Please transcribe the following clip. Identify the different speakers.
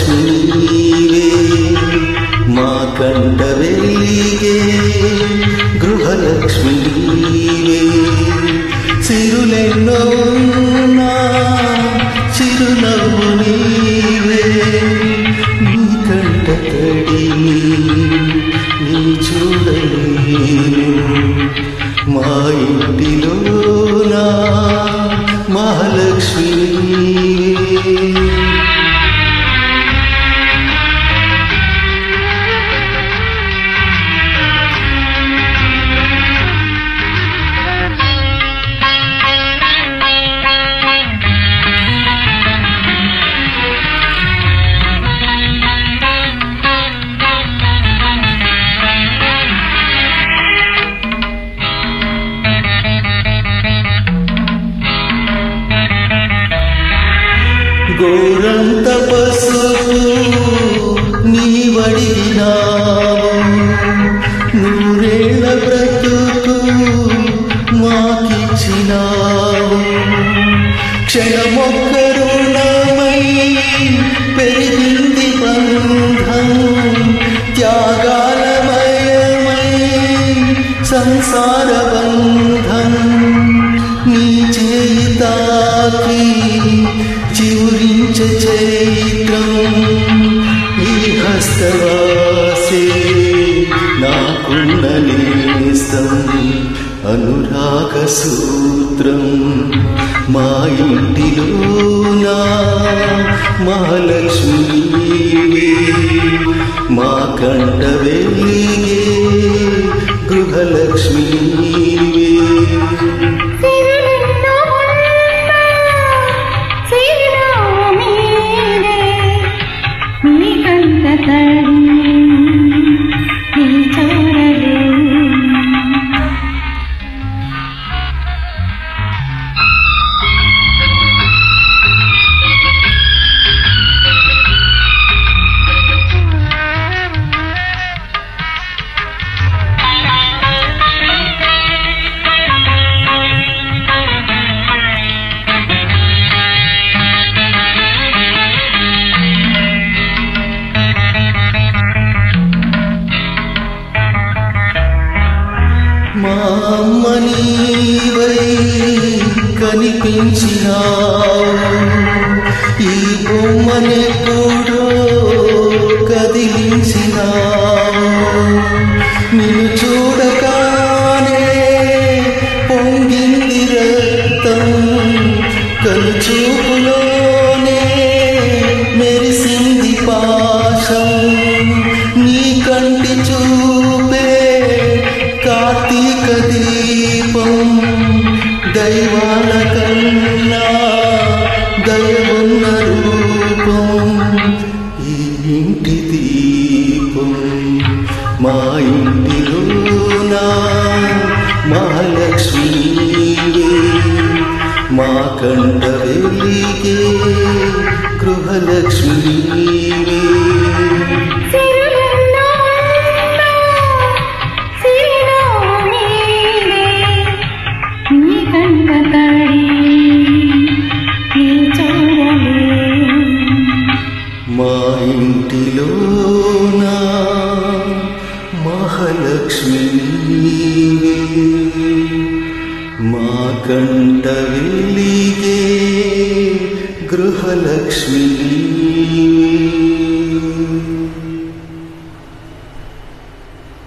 Speaker 1: మహాలక్ష్మి నీవే మా కంట వెలిగే గృహలక్ష్మి నీవే సిరులెన్నో ఉన్నా చిరునవ్వు నీవే నీ కంట తడి నీ చూడలేను మా ఇంటిలోనా మహాలక్ష్మి నీవే గోరంత పసుపు నీవడిగినావు నూరేళ్ల బ్రతుకు మాకిచ్చినావు క్షణమొక్క రుణమై పెరిగింది బంధం త్యాగాలమయమై సంసార బంధం నీ చేయి తాకి చివురించ చైత్రం ఈ హస్తవాసే నాకున్న నేస్తం అనురాగ సూత్రం మా ఇంటిలోనా మహాలక్ష్మి నీవే, మా కంట వెలిగే గృహలక్ష్మి నీవే.
Speaker 2: సిరులెన్నో ఉన్నా చిరునవ్వు మీదే నీ కంట తడి నీ చూడలేను
Speaker 1: మా అమ్మ నీవై కనిపించినావు ఈ బొమ్మనెప్పుడో కదిలించినావు నిన్ను చూడగానే పొంగింది రక్తం కనుచూపులోనే మెరిసింది పాశం నీ కంటి చూపే కార్తీక దీపం దైవాల కన్నా దయవున్న రూపం ఈ ఇంటి దీపం మా ఇంటిలోనా మహాలక్ష్మి నీవే, మా కంట వెలిగే గృహలక్ష్మి నీవే.
Speaker 2: సిరులెన్నో ఉన్నా చిరునవ్వు మీదే నీ కంట తడి నీ చూడలేను
Speaker 1: మా ఇంటిలోనా మహాలక్ష్మి నీవే, మా కంట వెలిగే గృహలక్ష్మి నీవే.